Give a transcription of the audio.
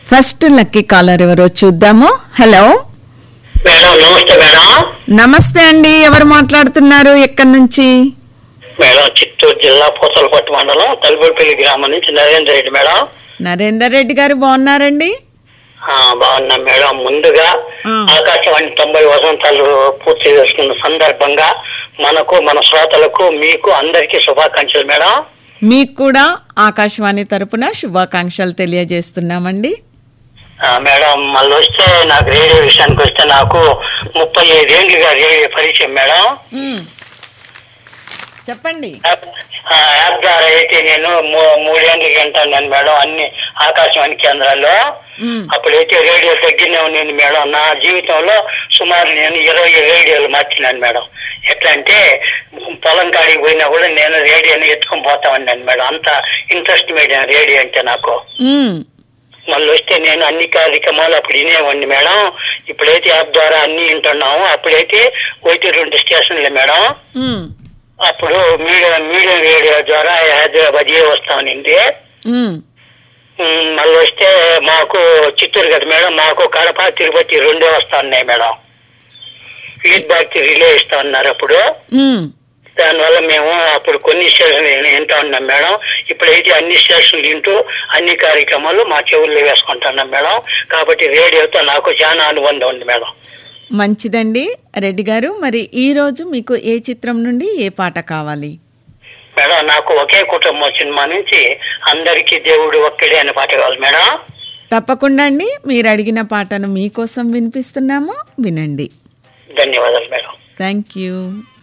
First lucky caller ఎవరో చూద్దాము hello madam నమస్తే మేడం నమస్తే అండి ఎవరు మాట్లాడుతున్నారు ఎక్కడి నుంచి మేడం చిత్తూరు జిల్లా పూతలపట్టు మండలం తలుపుపల్లి గ్రామం నుంచి నరేంద్ర రెడ్డి మేడం నరేందర్ రెడ్డి గారు బాగున్నారండి ఆ, బాగున్నాం మేడం ముందుగా ఆ. ఆకాశవాణి తొంభై వసంతాలు పూర్తి చేసుకున్న సందర్భంగా మనకు మన శ్రోతలకు మీకు అందరికీ శుభాకాంక్షలు మేడం మీకు కూడా ఆకాశవాణి తరపున శుభాకాంక్షలు తెలియజేస్తున్నామండి ఆ, మేడం మళ్ళీ వస్తే నాకు రేడియో విషయానికి వస్తే నాకు ముప్పై ఐదేళ్లుగా రేడియో పరిచయం మేడం మ్. చెప్పండి యాప్ ఆ, యాప్ ద్వారా అయితే నేను మూ- మూడేళ్ళకి వింటాను మేడం అన్ని ఆకాశవాణి కేంద్రాల్లో మ్. అప్పుడైతే రేడియో దగ్గరనే ఉన్నాను మేడం నా జీవితంలో సుమారు నేను ఇరవై రేడియోలు మార్చినాను మేడం ఎట్లా అంటే పొలం కాడికి పోయినా కూడా నేను రేడియోని ఎత్తుకొని పోతా ఉన్నాను మేడం అంత ఇంట్రెస్ట్ మేడం రేడియో అంటే నాకు మ్. మళ్ళీ వస్తే నేను అన్ని కార్యక్రమాలు అప్పుడు వినేవాడిని మేడం ఇప్పుడైతే యాప్ ద్వారా అన్ని వింటున్నాము అప్పుడైతే ఒకటి రెండు స్టేషన్లే మేడం మ్. అప్పుడు మీడియం మీడియం రేడియో ద్వారా హైదరాబాద్ ఏ వస్తామనింది మ్. ఉమ్, మళ్ళీ వస్తే మాకు చిత్తూరు కదా మేడం మాకు కడప తిరుపతి రెండే వస్తా ఉన్నాయి మేడం ఫీడ్బ్యాక్ రిలే ఇస్తా ఉన్నారు అప్పుడు మ్. దానివల్ల మేము అప్పుడు కొన్ని స్టేషన్లు వింటా ఉన్నాం మేడం ఇప్పుడైతే అన్ని స్టేషన్లు వింటూ అన్ని కార్యక్రమాలు మా చెవుల్లో వేసుకుంటున్నాం మేడం కాబట్టి రేడియోతో నాకు చాలా అనుబంధం ఉంది మేడం మంచిదండి రెడ్డి గారు మరి ఈ రోజు మీకు ఏ చిత్రం నుండి ఏ పాట కావాలి మేడం నాకు ఒకే కుటుంబం సినిమా నుంచి అందరికీ దేవుడు ఒక్కడే అనే పాట కావాలి మేడం తప్పకుండా అండి మీరు అడిగిన పాటను మీకోసం వినిపిస్తున్నాము వినండి ధన్యవాదాలు మేడం థ్యాంక్ యూ